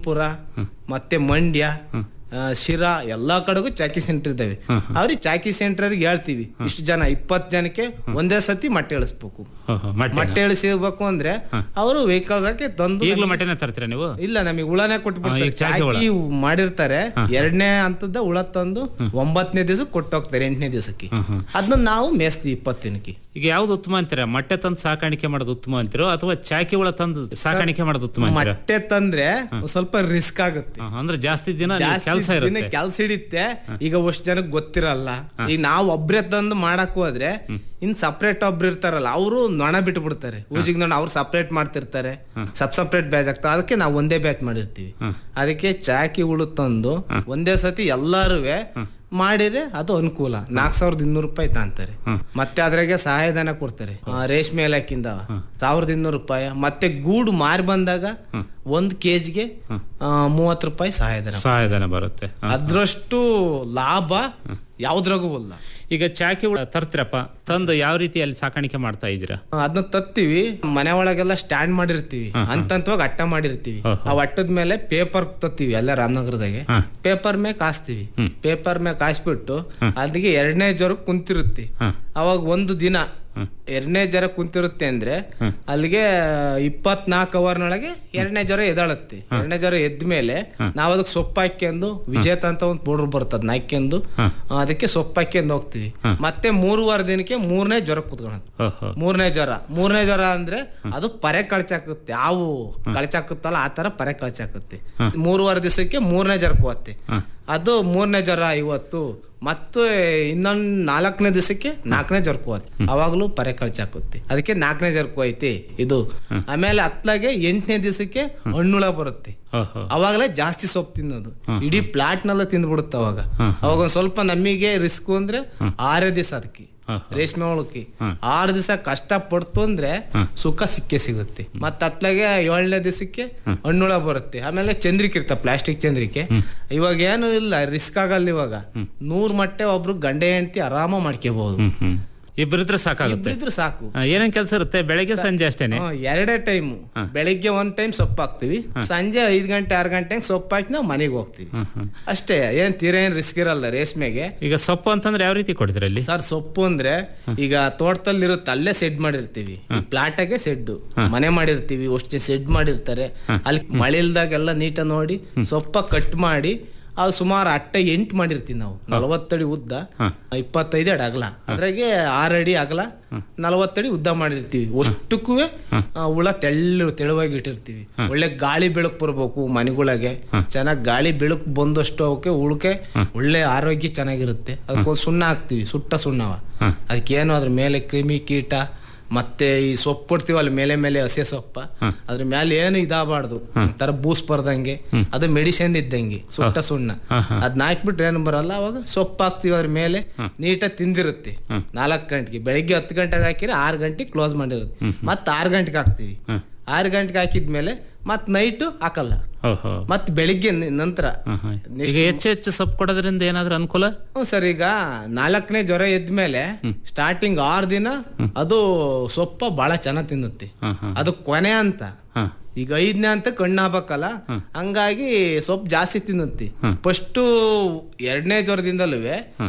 ಸುರ್ಪುರ ಮತ್ತೆ ಮಂಡ್ಯ ಆ, ಶಿರಾ ಎಲ್ಲಾ ಕಡೆಗೂ ಚಾಕಿ ಸೆಂಟರ್ ಇದಾವೆ ಅವ್ರಿಗೆ ಚಾಕಿ ಸೆಂಟರ್ಗೆ ಹೇಳ್ತೀವಿ ಇಷ್ಟು ಜನ ಇಪ್ಪತ್ತು ಜನಕ್ಕೆ ಒಂದೇ ಸತಿ ಮೊಟ್ಟೆ ಇಳಿಸ್ಬೇಕು ಓಹೋ, ಮೊಟ್ಟೆ ಮೊಟ್ಟೆ ಇಳಿಸಿರ್ಬೇಕು ಅಂದ್ರೆ ಅವರು ವೆಹಿಕಲ್ಸ್ ಹಾಕಿ ತಂದು ಈಗಲೂ ಮೊಟ್ಟೆನ ತರ್ತೀರಾ ನೀವು ಇಲ್ಲ ನಮಗೆ ಹುಳನೇ ಕೊಟ್ಬಿಡ್ತಾರೆ ಈಗ ಚಾಕಿ ಹುಳ. ಚಾಕಿ ಮಾಡಿರ್ತಾರೆ ಎರಡನೇ ಹಂತದ ಹುಳ ತಂದು ಒಂಬತ್ತನೇ ದಿವಸಕ್ಕೆ ಕೊಟ್ಟೋಗ್ತಾರೆ ಎಂಟನೇ ದಿವಸಕ್ಕೆ ಅದನ್ನ ನಾವು ಮೇಸ್ತೀವಿ ಇಪ್ಪತ್ತು ದಿನಕ್ಕೆ ಈಗ ಯಾವ್ದು ಉತ್ತಮ ಅಂತೀರಾ ಮೊಟ್ಟೆ ತಂದು ಸಾಕಾಣಿಕೆ ಮಾಡೋದು ಉತ್ತಮ ಅಂತೀರೋ ಅಥವಾ ಚಾಕಿ ಹುಳ ತಂದು ಸಾಕಾಣಿಕೆ ಮಾಡೋದು ಉತ್ತಮ ಅಂತೀರಾ ಮೊಟ್ಟೆ ತಂದ್ರೆ ಒಂದ್ ಸ್ವಲ್ಪ ರಿಸ್ಕ್ ಆಗುತ್ತೆ ಹಾ, ಅಂದ್ರೆ ಜಾಸ್ತಿ ದಿನ ಜಾಸ್ತಿ ಕೆಲಸ ದಿನ ಇರುತ್ತೆ ಕೆಲ್ಸ ಹಿಡಿತ್ತೆ ಈಗ ಅಷ್ಟು ಜನಕ್ಕೆ ಗೊತ್ತಿರಲ್ಲ ಈಗ ನಾವು ಒಬ್ರೇ ತಂದು ಮಾಡಕ್ ಹೋದ್ರೆ ಇನ್ ಸಪ್ರೇಟ್ ಒಬ್ರು ಇರ್ತಾರಲ್ಲ ಅವರು ನೊಣ ಬಿಟ್ಟು ಬಿಡ್ತಾರೆ ಊಜಿಗ್ ನೊಣ ಅವ್ರು ಸಪ್ರೇಟ್ ಮಾಡ್ತಿರ್ತಾರೆ ಸಬ್ ಸಪ್ರೇಟ್ ಬ್ಯಾಚ್ ಆಗ್ತದೆ ಅದಕ್ಕೆ ನಾವು ಒಂದೇ ಬ್ಯಾಚ್ ಮಾಡಿರ್ತೀವಿ ಅದಕ್ಕೆ ಚಾಕಿ ಹುಳು ತಂದು ಒಂದೇ ಸತಿ ಎಲ್ಲಾರುವೆ ಮಾಡಿದ್ರೆ ಅದು ಅನುಕೂಲ ನಾಲ್ಕ್ ಸಾವಿರದ ಇನ್ನೂರು ರೂಪಾಯಿ ತಾಂತಾರೆ ಮತ್ತೆ ಅದ್ರಾಗೆ ಸಹಾಯಧನ ಕೊಡ್ತಾರೆ ಆ, ರೇಷ್ಮೆ ಇಲಾಖೆಯಿಂದ ಸಾವಿರದ ಇನ್ನೂರು ರೂಪಾಯಿ ಮತ್ತೆ ಗೂಡು ಮಾರಿ ಬಂದಾಗ ಒಂದ್ ಕೆಜಿಗೆ ಮೂವತ್ತು ರೂಪಾಯಿ ಸಹಾಯಧನ ಸಹಾಯಧನ ಬರುತ್ತೆ ಹಾ. ಅದ್ರಷ್ಟು ಲಾಭ ಯಾವ್ದ್ರಾಗೂ ಇಲ್ಲ ಈಗ ಚಾಕಿ ಹುಳ ತರ್ತೀರಪ್ಪ ತಂದು ಯಾವ ರೀತಿ ಅಲ್ಲಿ ಸಾಕಾಣಿಕೆ ಮಾಡ್ತಾ ಇದ್ದೀರಾ ಅದನ್ನ ತತ್ತೀವಿ ಮನೆ ಒಳಗೆಲ್ಲ ಸ್ಟ್ಯಾಂಡ್ ಮಾಡಿರ್ತೀವಿ ಅಂತಂತವಾಗಿ ಅಟ್ಟ ಮಾಡಿರ್ತೀವಿ ಆ ಅಟ್ಟದ ಮೇಲೆ ಪೇಪರ್ ತತ್ತೀವಿ ಅಲ್ಲೇ ರಾಮನಗರದಾಗೆ ಪೇಪರ್ ಮೇಲೆ ಕಾಸ್ತೀವಿ ಪೇಪರ್ ಮೇಲೆ ಕಾಯಿಸ್ಬಿಟ್ಟು ಅಲ್ಲಿಗೆ ಎರಡನೇ ಜ್ವರ ಕುಂತಿರುತ್ತೆ ಅವಾಗ ಒಂದು ದಿನ ಎರಡನೇ ಜ್ವರ ಕುಂತಿರುತ್ತೆ ಅಂದ್ರೆ ಅಲ್ಲಿಗೆ ಇಪ್ಪತ್ನಾಲ್ಕು ಅವರ್ನೊಳಗೆ ಎರಡನೇ ಜ್ವರ ಎದಾಳುತ್ತೆ ಎರಡನೇ ಜ್ವರ ಎದ್ದ ಮೇಲೆ ನಾವ್ ಅದಕ್ಕೆ ಸೊಪ್ಪು ಹಾಕ್ಯಂದು ವಿಜೇತ ಅಂತ ಒಂದು ಪೌಡರ್ ಬರ್ತದ ಹಾಕ್ಯಂದು ಅದಕ್ಕೆ ಸೊಪ್ಪು ಹಾಕ್ಯಂದು ಹೋಗ್ತೀವಿ ಮತ್ತೆ ಮೂರುವಾರ ದಿನಕ್ಕೆ ಮೂರನೇ ಜ್ವರ ಕುತ್ಕೊಳ್ಳೋದು ಓಹೋ ಮೂರನೇ ಜ್ವರ ಮೂರನೇ ಜ್ವರ ಅಂದ್ರೆ ಅದು ಪರೆ ಕಳ್ಚಾಕುತ್ತೆ ಹಾವು ಕಳ್ಚಾಕುತ್ತಲ್ಲ ಆ ತರ ಪರೆ ಕಳ್ಚಾಕುತ್ತೆ ಮೂರುವಾರ ದಿವಸಕ್ಕೆ ಮೂರನೇ ಜ್ವರಕ್ಕೆ ಹೋಗುತ್ತೆ ಅದು ಮೂರನೇ ಜ್ವರ ಇವತ್ತು ಮತ್ತೆ ಇನ್ನೊಂದ್ ನಾಲ್ಕನೇ ದಿವಸಕ್ಕೆ ನಾಲ್ಕನೇ ಜ್ವರಕ್ಕೂ ಹೋಗುತ್ತೆ ಅವಾಗ್ಲೂ ಪರೆ ಕಳ್ಚಾಕುತ್ತೆ ಅದಕ್ಕೆ ನಾಲ್ಕನೇ ಜ್ವರಕ್ಕೂ ಐತಿ ಇದು ಆಮೇಲೆ ಹತ್ಲಾಗೆ ಎಂಟನೇ ದಿವಸಕ್ಕೆ ಹಣ್ಣುಳ ಬರುತ್ತೆ ಓಹೋ ಅವಾಗಲೇ ಜಾಸ್ತಿ ಸೊಪ್ಪು ತಿನ್ನೋದು ಇಡೀ ಪ್ಲಾಟ್ನೆಲ್ಲ ತಿಂದ್ಬಿಡುತ್ತೆ ಅವಾಗ ಅವಾಗ ಒಂದ್ ಸ್ವಲ್ಪ ನಮಗೆ ರಿಸ್ಕ್ ಅಂದ್ರೆ ಆರೇ ದಿವಸ ಅದಕ್ಕೆ ರೇಷ್ಮೆ ಒಳಕ್ಕೆ ಆರು ದಿವಸ ಕಷ್ಟ ಪಡ್ತು ಅಂದ್ರೆ ಸುಖ ಸಿಕ್ಕೇ ಸಿಗುತ್ತೆ ಮತ್ತ ಅತ್ಲಾಗೆ ಏಳನೇ ದಿವಸಕ್ಕೆ ಹಣ್ಣುಳ ಬರುತ್ತೆ ಆಮೇಲೆ ಚಂದ್ರಿಕೆ ಇರ್ತ ಪ್ಲಾಸ್ಟಿಕ್ ಚಂದ್ರಿಕೆ ಇವಾಗ ಏನು ಇಲ್ಲ ರಿಸ್ಕ್ ಆಗಲ್ಲ ಇವಾಗ ನೂರ್ ಮಟ್ಟೆ ಒಬ್ರು ಗಂಡೆ ಹೆಂಡತಿ ಆರಾಮ ಮಾಡ್ಕೋಬಹುದು ಹ್ಮ್ ಹ್ಮ್ ಇಬ್ಬರಿದ್ರೆ ಸಾಕಾಗುತ್ತೆ ಇದ್ರೆ ಸಾಕು ಆ, ಏನೇನ್ ಕೆಲಸ ಇರುತ್ತೆ ಬೆಳಗ್ಗೆ ಸಂಜೆ ಅಷ್ಟೇನೆ ಹ್ಮ್, ಎರಡೇ ಟೈಮು ಬೆಳಿಗ್ಗೆ ಒಂದ್ ಟೈಮ್ ಸೊಪ್ಪು ಹಾಕ್ತಿವಿ ಸಂಜೆ ಐದ್ ಗಂಟೆ ಆರು ಗಂಟೆಗೆ ಸೊಪ್ಪು ಹಾಕಿ ನಾವು ಮನೆಗೆ ಹೋಗ್ತೀವಿ ಅಷ್ಟೇ ಏನ್ ತೀರಾ ಏನ್ ರಿಸ್ಕ್ ಇರಲ್ಲ ರೇಷ್ಮೆಗೆ ಈಗ ಸೊಪ್ಪು ಅಂತಂದ್ರೆ ಯಾವ ರೀತಿ ಕೊಡ್ತೀರಾ ಅಲ್ಲಿ ಸರ್ ಸೊಪ್ಪು ಅಂದ್ರೆ ಈಗ ತೋಟದಲ್ಲಿ ಇರುತ್ತೆ ಅಲ್ಲೇ ಸೆಡ್ ಮಾಡಿರ್ತೀವಿ ಪ್ಲಾಟಾಗೆ ಸೆಡ್ ಮನೆ ಮಾಡಿರ್ತೀವಿ ಅಷ್ಟೇ ಸೆಡ್ ಮಾಡಿರ್ತಾರೆ ಅಲ್ಲಿ ಮಳೆ ಇಲ್ದಾಗೆಲ್ಲ ನೀಟ ನೋಡಿ ಸೊಪ್ಪ ಕಟ್ ಮಾಡಿ ಅದು ಸುಮಾರು ಅಟ್ಟೆ ಎಂಟು ಮಾಡಿರ್ತೀವಿ ನಾವು ನಲವತ್ತಡಿ ಉದ್ದ ಇಪ್ಪತ್ತೈದು ಅಡಿ ಅಗಲ ಅದ್ರಾಗೆ ಆರು ಅಡಿ ಅಗಲ ನಲವತ್ತಡಿ ಉದ್ದ ಮಾಡಿರ್ತೀವಿ ಅಷ್ಟಕ್ಕೂ ಹುಳ ತೆಳ್ಳು ತೆಳುವಾಗಿ ಇಟ್ಟಿರ್ತೀವಿ ಒಳ್ಳೆ ಗಾಳಿ ಬೆಳಕು ಬರ್ಬೇಕು ಮನೆಗಳಿಗೆ ಚೆನ್ನಾಗಿ ಗಾಳಿ ಬೆಳಕು ಬಂದಷ್ಟು ಅವಕ್ಕೆ ಉಳ್ಕೆ ಒಳ್ಳೆ ಆರೋಗ್ಯ ಚೆನ್ನಾಗಿರುತ್ತೆ ಅದಕ್ಕೊಂದು ಸುಣ್ಣ ಹಾಕ್ತಿವಿ ಸುಟ್ಟ ಸುಣ್ಣವ ಅದಕ್ಕೇನು ಅದ್ರ ಮೇಲೆ ಕ್ರಿಮಿ ಕೀಟ ಮತ್ತೆ ಈ ಸೊಪ್ಪು ಕೊಡ್ತೀವಲ್ಲ ಮೇಲೆ ಮೇಲೆ ಹಸೆ ಸೊಪ್ಪ ಅದ್ರ ಮೇಲೆ ಏನು ಇದಾಗಬಾರ್ದು ತರ ಬೂಸ್ ಬರ್ದಂಗೆ ಅದು ಮೆಡಿಸಿನ್ ಇದ್ದಂಗೆ ಸುಟ್ಟ ಸುಣ್ಣ ಅದ್ನ ಹಾಕ್ಬಿಟ್ರೆ ಏನು ಬರಲ್ಲ ಅವಾಗ ಸೊಪ್ಪು ಹಾಕ್ತಿವಿ ಅದ್ರ ಮೇಲೆ ನೀಟಾಗಿ ತಿಂದಿರುತ್ತೆ ನಾಲ್ಕು ಗಂಟೆಗೆ ಬೆಳಿಗ್ಗೆ ಹತ್ತು ಗಂಟೆಗೆ ಹಾಕಿದ್ರೆ ಆರು ಗಂಟೆಗೆ ಕ್ಲೋಸ್ ಮಾಡಿರುತ್ತೆ ಮತ್ತೆ ಆರು ಗಂಟೆಗೆ ಹಾಕ್ತಿವಿ ಆರು ಗಂಟೆಗೆ ಹಾಕಿದ್ಮೇಲೆ ಮತ್ತೆ ನೈಟು ಹಾಕಲ್ಲ ಓಹೋ ಮತ್ತೆ ಬೆಳಿಗ್ಗೆ ನ- ನಂತರ ಹ್ಮ್, ಹ್ಮ್. ಈಗ ಹೆಚ್ಚು ಹೆಚ್ಚು ಸೊಪ್ಪು ಕೊಡೋದ್ರಿಂದ ಏನಾದ್ರೂ ಅನುಕೂಲ ಹ್ಞೂ ಸರ್ ಈಗ ನಾಲ್ಕನೇ ಜ್ವರ ಎದ್ಮೇಲೆ ಸ್ಟಾರ್ಟಿಂಗ್ ಆರು ದಿನ ಅದು ಸೊಪ್ಪ ಬಹಳ ಚೆನ್ನಾಗಿ ತಿನ್ನುತ್ತೆ ಅದು ಕೊನೆ ಅಂತ ಈಗ ಐದನೇ ಅಂತ ಕಣ್ಣು ಹಾಕ್ಬೇಕಲ್ಲ ಹಂಗಾಗಿ ಸೊಪ್ಪು ಜಾಸ್ತಿ ತಿನ್ನುತ್ತೆ ಫಸ್ಟು ಎರಡನೇ ಜ್ವರದಿಂದಲೂ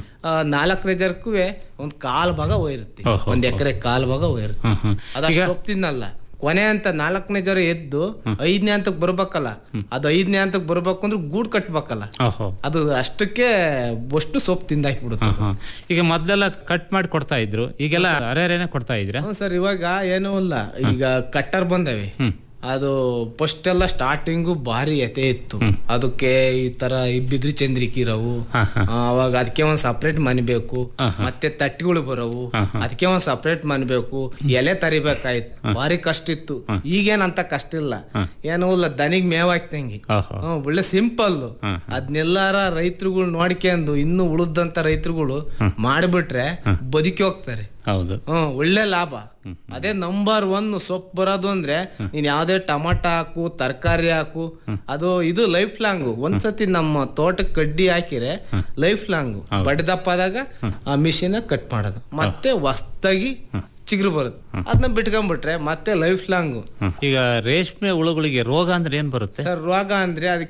ನಾಲ್ಕನೇ ಜ್ವರಕ್ಕೂ ಒಂದ್ ಕಾಲ್ ಭಾಗ ಹೋಗಿರುತ್ತೆ ಓಹೋ. ಒಂದ್ ಎಕರೆ ಕಾಲ್ ಭಾಗ ಹೋಗಿರುತ್ತೆ ಅದಷ್ಟು ಸೊಪ್ಪು ತಿನ್ನಲ್ಲ ಕೊನೆ ಅಂತ ನಾಲ್ಕನೇ ಜ್ವರ ಎದ್ದು ಐದನೇ ಹಂತಕ್ಕೆ ಬರ್ಬೇಕಲ್ಲ ಅದು ಐದನೇ ಹಂತಕ್ಕೆ ಬರ್ಬೇಕು ಅಂದ್ರೆ ಗೂಡ್ ಕಟ್ಬೇಕಲ್ಲ ಓಹೋ ಅದು ಅಷ್ಟಕ್ಕೆ ಅಷ್ಟು ಸೊಪ್ಪು ತಿಂದಾಕ್ಬಿಡುತ್ತೆ ಹಾ. ಈಗ ಮೊದ್ಲೆಲ್ಲ ಕಟ್ ಮಾಡಿ ಕೊಡ್ತಾ ಇದ್ರು ಈಗೆಲ್ಲ ಅರೆರೇನೆ ಕೊಡ್ತಾ ಇದ್ರ ಹ್ಞೂ ಸರ್ ಇವಾಗ ಏನೂ ಇಲ್ಲ ಈಗ ಕಟ್ಟರ್ ಬಂದವೆ ಅದು ಫಸ್ಟ್ ಎಲ್ಲ ಸ್ಟಾರ್ಟಿಂಗು ಭಾರಿ ಎತೆ ಇತ್ತು ಅದಕ್ಕೆ ಈ ತರ ಈ ಬಿದ್ರಿ ಚಂದ್ರಿಕೆ ಇರವು ಆ, ಅವಾಗ ಅದಕ್ಕೆ ಒಂದ್ ಸಪ್ರೇಟ್ ಮನೆ ಬೇಕು ಮತ್ತೆ ತಟ್ಟಿಗಳು ಬರವು ಅದಕ್ಕೆ ಒಂದ್ ಸಪ್ರೇಟ್ ಮನೆ ಬೇಕು ಎಲೆ ತರಿಬೇಕಾಯ್ತು ಭಾರಿ ಕಷ್ಟ ಇತ್ತು ಈಗೇನಂತ ಕಷ್ಟ ಇಲ್ಲ ಏನೂ ಇಲ್ಲ ದನಿಗ್ ಮೇವ್ ಹಾಕ್ತಂಗಿ ಓಹೋ ಹ್ಮ್, ಒಳ್ಳೆ ಸಿಂಪಲ್ ಅದ್ನೆಲ್ಲಾರ ರೈತರುಗಳು ನೋಡ್ಕೊಂಡು ಇನ್ನು ಉಳಿದಂತ ರೈತರುಗಳು ಮಾಡಿಬಿಟ್ರೆ ಬದುಕಿ ಹೋಗ್ತಾರೆ ಹೌದು ಹ್ಮ್ ಒಳ್ಳೆ ಲಾಭ ಅದೇ ನಂಬರ್ ಒನ್ ಸೊಪ್ಪು ಬರೋದು ಅಂದ್ರೆ ನೀನ್ ಯಾವ್ದೇ ಟಮಾಟ ಹಾಕು ತರಕಾರಿ ಹಾಕು ಅದು ಇದು ಲೈಫ್ ಲಾಂಗ್ ಒಂದ್ಸತಿ ನಮ್ಮ ತೋಟಕ್ಕೆ ಕಡ್ಡಿ ಹಾಕಿರೆ ಲೈಫ್ ಲಾಂಗ್ ಬಡ್ದಪ್ಪಾದಾಗ ಆ ಮಿಷಿನ್ ಕಟ್ ಮಾಡೋದು ಮತ್ತೆ ಹೊಸ್ದಾಗಿ ಚಿಗುರು ಬರುತ್ತೆ ಅದನ್ನ ಬಿಟ್ಕೊಂಡ್ಬಿಟ್ರೆ ಮತ್ತೆ ಲೈಫ್ ಲಾಂಗ್ ಈಗ ರೇಷ್ಮೆ ಹುಳುಗಳಿಗೆ ರೋಗ ಅಂದ್ರೆ ಏನ್ ಬರುತ್ತೆ ಸರ್ ರೋಗ ಅಂದ್ರೆ ಅದಕ್ಕೆ